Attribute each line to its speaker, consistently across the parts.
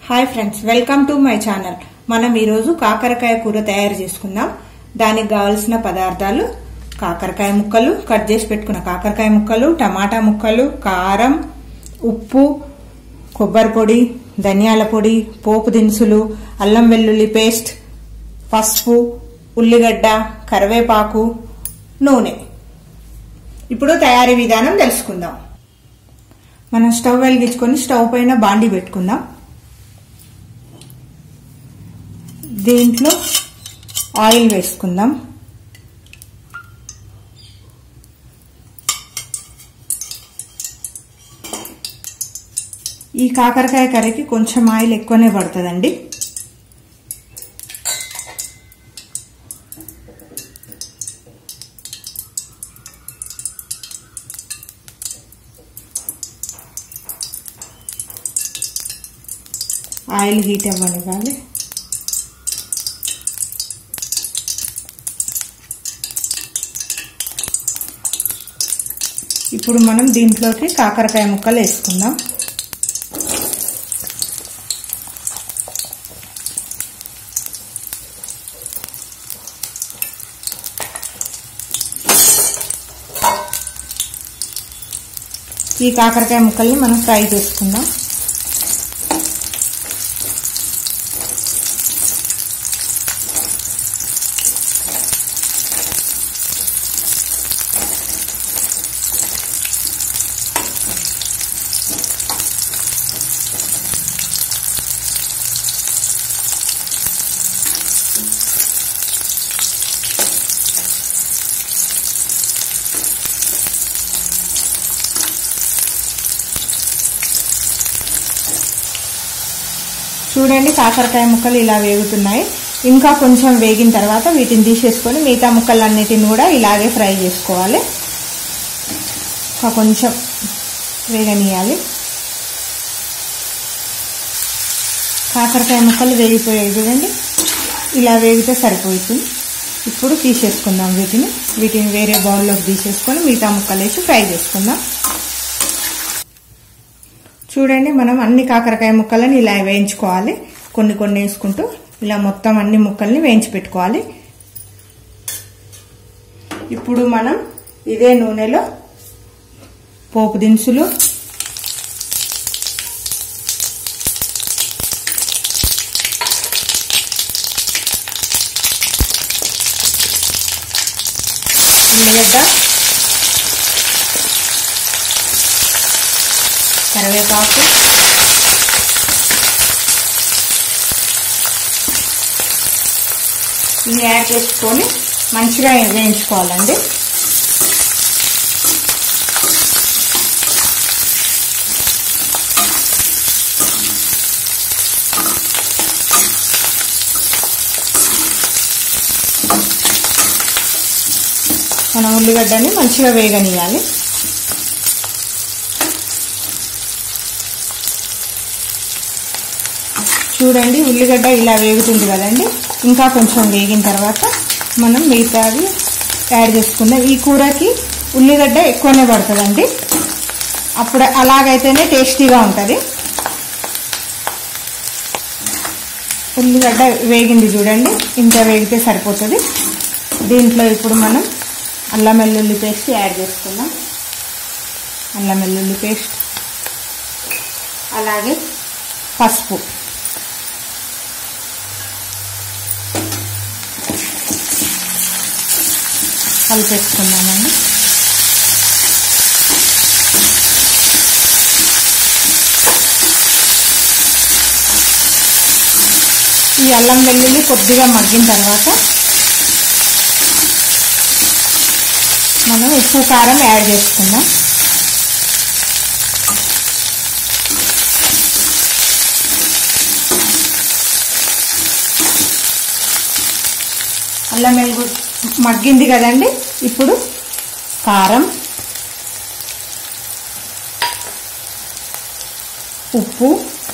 Speaker 1: hi friends welcome to my channel మనం ఈరోజు కాకరకాయ కూర తయారు చేసుకుందాం దానికి కావలసిన పదార్థాలు కాకరకాయ ముక్కలు కట్ చేసి పెట్టుకున్న కాకరకాయ ముక్కలు టమాటా ముక్కలు కారం ఉప్పు కొబ్బరి పొడి ధనియాల పొడి పోపు దినుసులు అల్లం వెల్లుల్లి పేస్ట్ పసుపు ఉల్లిగడ్డ కరివేపాకు నూనె ఇప్పుడు తయారీ విధానం తెలుసుకుందాం మనం స్టవ్ వెలిగించుకొని స్టవ్ పైన బాండి పెట్టుకుందాం దీంట్లో ఆయిల్ వేసుకుందాం ఈ కాకరకాయ కర్రీకి కొంచెం ఆయిల్ ఎక్కువనే పడుతుందండి ఆయిల్ హీట్ అవ్వనివ్వాలి ఇప్పుడు మనం దీంట్లోకి కాకరకాయ ముక్కలు వేసుకుందాం ఈ కాకరకాయ ముక్కల్ని మనం ఫ్రై చేసుకుందాం చూడండి కాకరకాయ ముక్కలు ఇలా వేగుతున్నాయి ఇంకా కొంచెం వేగిన తర్వాత వీటిని తీసేసుకొని మిగతా ముక్కలన్నిటిని కూడా ఇలాగే ఫ్రై చేసుకోవాలి ఇంకా కొంచెం వేగనీయాలి కాకరకాయ ముక్కలు వేగిపోయాయి చూడండి ఇలా వేగితే సరిపోతుంది ఇప్పుడు తీసేసుకుందాం వీటిని వీటిని వేరే బౌల్లోకి తీసేసుకొని మిగతా ముక్కలు వేసి ఫ్రై చేసుకుందాం చూడండి మనం అన్ని కాకరకాయ ముక్కలను ఇలా వేయించుకోవాలి కొన్ని కొన్ని వేసుకుంటూ ఇలా మొత్తం అన్ని ముక్కల్ని వేయించి పెట్టుకోవాలి ఇప్పుడు మనం ఇదే నూనెలో పోపు దినుసులు ఉల్లిగడ్డ కరివేపాకు ఇవి యాడ్ చేసుకొని మంచిగా వేయించుకోవాలండి మన ఉల్లిగడ్డని మంచిగా వేగనీయాలి చూడండి ఉల్లిగడ్డ ఇలా వేగుతుంది కదండి ఇంకా కొంచెం వేగిన తర్వాత మనం మిగతావి యాడ్ చేసుకుందాం ఈ కూరకి ఉల్లిగడ్డ ఎక్కువనే పడుతుందండి అప్పుడు అలాగైతేనే టేస్టీగా ఉంటుంది ఉల్లిగడ్డ వేగింది చూడండి ఇంకా వేగితే సరిపోతుంది దీంట్లో ఇప్పుడు మనం అల్లం వెల్లుల్లి పేస్ట్ యాడ్ చేసుకుందాం అల్లం వెల్లుల్లి పేస్ట్ అలాగే పసుపు కలిపేసుకుందామండి ఈ అల్లం వెల్లుల్లి కొద్దిగా మగ్గిన తర్వాత మనం ఉప్పు కారం యాడ్ చేసుకుందాం అల్లం వెల్లుల్లి మగ్గింది కదండి ఇప్పుడు కారం ఉప్పు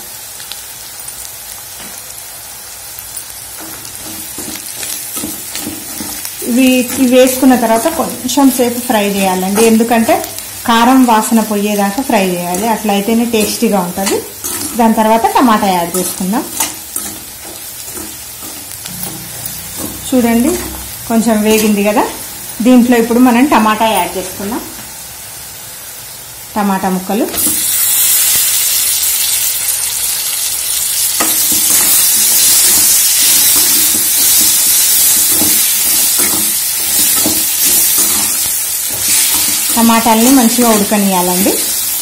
Speaker 1: ఇవి ఇవి వేసుకున్న తర్వాత కొంచెం సేపు ఫ్రై చేయాలండి ఎందుకంటే కారం వాసన పోయేదాకా ఫ్రై చేయాలి అట్లా అయితేనే టేస్టీగా ఉంటుంది దాని తర్వాత టమాటా యాడ్ చేసుకుందాం చూడండి కొంచెం వేగింది కదా దీంట్లో ఇప్పుడు మనం టమాటా యాడ్ చేసుకుందాం టమాటా ముక్కలు టమాటాలని మంచిగా ఉడకనియాలండి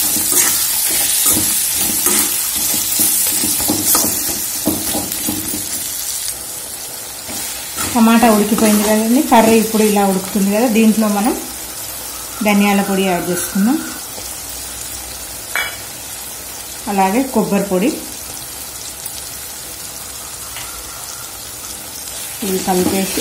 Speaker 1: టమాటా ఉడికిపోయింది కదండి కర్రీ ఇప్పుడు ఇలా ఉడుకుతుంది కదా దీంట్లో మనం ధనియాల పొడి యాడ్ చేసుకుందాం అలాగే కొబ్బరి పొడి ఇది కలిపేసి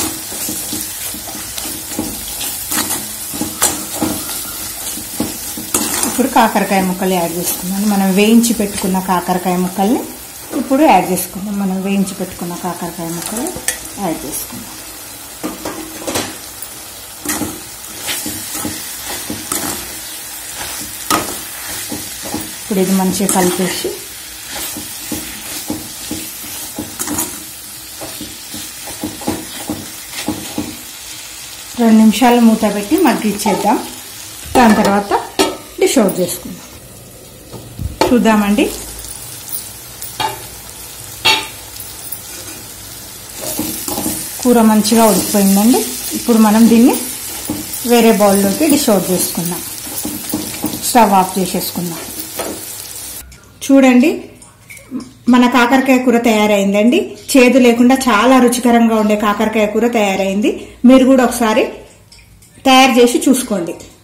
Speaker 1: ఇప్పుడు కాకరకాయ ముక్కలు యాడ్ చేసుకున్నాను మనం వేయించి పెట్టుకున్న కాకరకాయ ముక్కల్ని ఇప్పుడు యాడ్ చేసుకుందాం మనం వేయించి పెట్టుకున్న కాకరకాయ ముక్కలు యాడ్ చేసుకుందాం ఇప్పుడు ఇది మంచిగా కలిపేసి రెండు నిమిషాలు మూత పెట్టి మగ్గిచ్చేద్దాం దాని తర్వాత డిష్ అవుట్ చేసుకుందాం చూద్దామండి కూర మంచిగా ఉడికిపోయిందండి ఇప్పుడు మనం దీన్ని వేరే బౌల్లోకి డిష్ అవుట్ చేసుకుందాం స్టవ్ ఆఫ్ చేసేసుకుందాం చూడండి మన కాకరకాయ కూర తయారైందండి చేదు లేకుండా చాలా రుచికరంగా ఉండే కాకరకాయ కూర తయారైంది మీరు కూడా ఒకసారి తయారు చేసి చూసుకోండి